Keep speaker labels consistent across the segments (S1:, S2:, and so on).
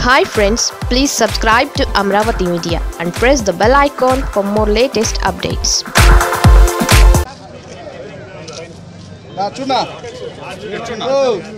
S1: Hi friends please subscribe to Amaravati media and press the bell icon for more latest updates
S2: నా చూడనా ఓ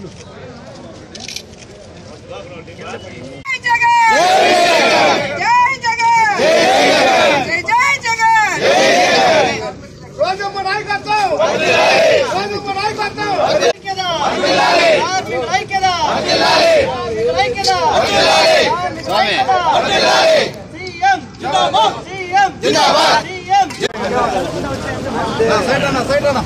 S3: జై జగన్ జై జై జగన్
S2: రోజమ్మ నాయకత్వం రోజమ్మ నాయకత్వం
S3: ఐక్యదా ఐక్యదా ఐక్యదా
S2: స్వామి.
S3: సీఎం జిందాబాద్ సీఎం
S2: జిందాబాద్.
S3: సీఎం
S2: నా సైడ్ అన్న సైడ్ అన్న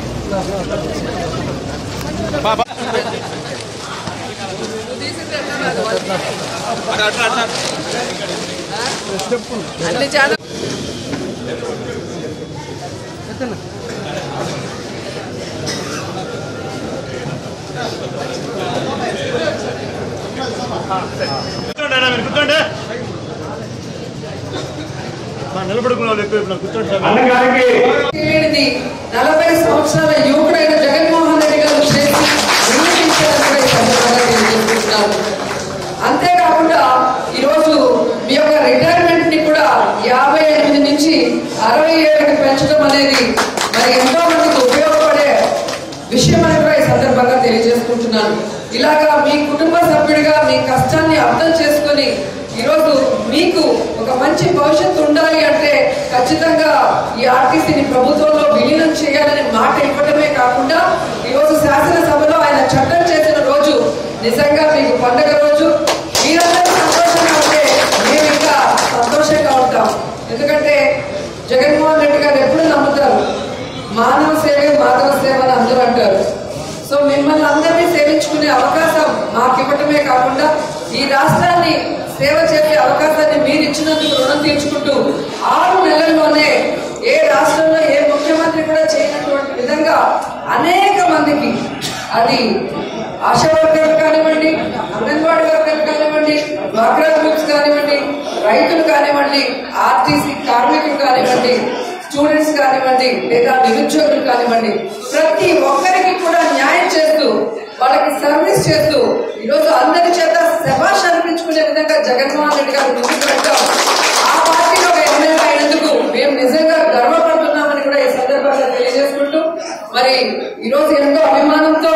S4: కూర్చోండి అన్న మీరు కూర్చోండి మా నిలబడుకున్న వాళ్ళు ఎక్కువ ఇప్పుడు కూర్చోండి సార్
S5: తెలియనిది నలభై సంవత్సరాల యువకుడైన జగన్మోహన్ రెడ్డి గారు చేసి నిరూపించారని కూడా ఈ సందర్భంగా తెలియజేస్తున్నాను అంతేకాకుండా ఈరోజు మీ యొక్క రిటైర్మెంట్ ని కూడా యాభై ఎనిమిది నుంచి అరవై ఏడుకి పెంచడం అనేది మరి ఎంతో మందికి ఉపయోగపడే విషయం అని కూడా ఈ సందర్భంగా తెలియజేసుకుంటున్నాను ఇలాగా మీ కుటుంబ సభ్యుడిగా మీ కష్టాన్ని అర్థం చేసుకొని ఈరోజు మీకు ఒక మంచి భవిష్యత్తు ఉండాలి అంటే ఖచ్చితంగా ఈ ఆర్టీసీని ప్రభుత్వంలో విలీనం చేయాలని మాట ఇవ్వడమే కాకుండా ఈరోజు శాసనసభలో ఆయన చట్టం చేసిన రోజు నిజంగా మీకు పండగ రోజు మీరందరూ సంతోషంగా ఉంటే మేము ఇంకా సంతోషంగా ఉంటాం ఎందుకంటే జగన్మోహన్ రెడ్డి గారు ఎప్పుడు నమ్ముతారు మానవ సేవే మాధవ సేవ అని అందరూ అంటారు సో మిమ్మల్ని అందరినీ సేవించుకునే అవకాశం మాకు ఇవ్వటమే కాకుండా ఈ రాష్ట్రాన్ని సేవ చేసే అవకాశాన్ని మీరు ఇచ్చినందుకు రుణం తీర్చుకుంటూ ఆరు నెలల్లోనే ఏ రాష్ట్రంలో ఏ ముఖ్యమంత్రి కూడా చేయనటువంటి విధంగా అనేక మందికి అది ఆశా వర్కర్లు కానివ్వండి అంగన్వాడీ వర్కర్లు కానివ్వండి డ్వాక్రా గ్రూప్స్ కానివ్వండి రైతులు కానివ్వండి ఆర్టీసీ కార్మికులు కానివ్వండి స్టూడెంట్స్ కానివ్వండి లేదా నిరుద్యోగులు కానివ్వండి ప్రతి ఒక్కరికి కూడా న్యాయం చేస్తూ వాళ్ళకి సర్వీస్ చేస్తూ ఈరోజు అందరి చేత శభాష్ అనిపించుకునే విధంగా జగన్మోహన్ రెడ్డి గారు ముందుకు పెట్టాం ఆ పార్టీలో ఒక ఎమ్మెల్యే అయినందుకు మేము నిజంగా గర్వపడుతున్నామని కూడా ఈ సందర్భంగా తెలియజేసుకుంటూ మరి ఈరోజు ఎంతో అభిమానంతో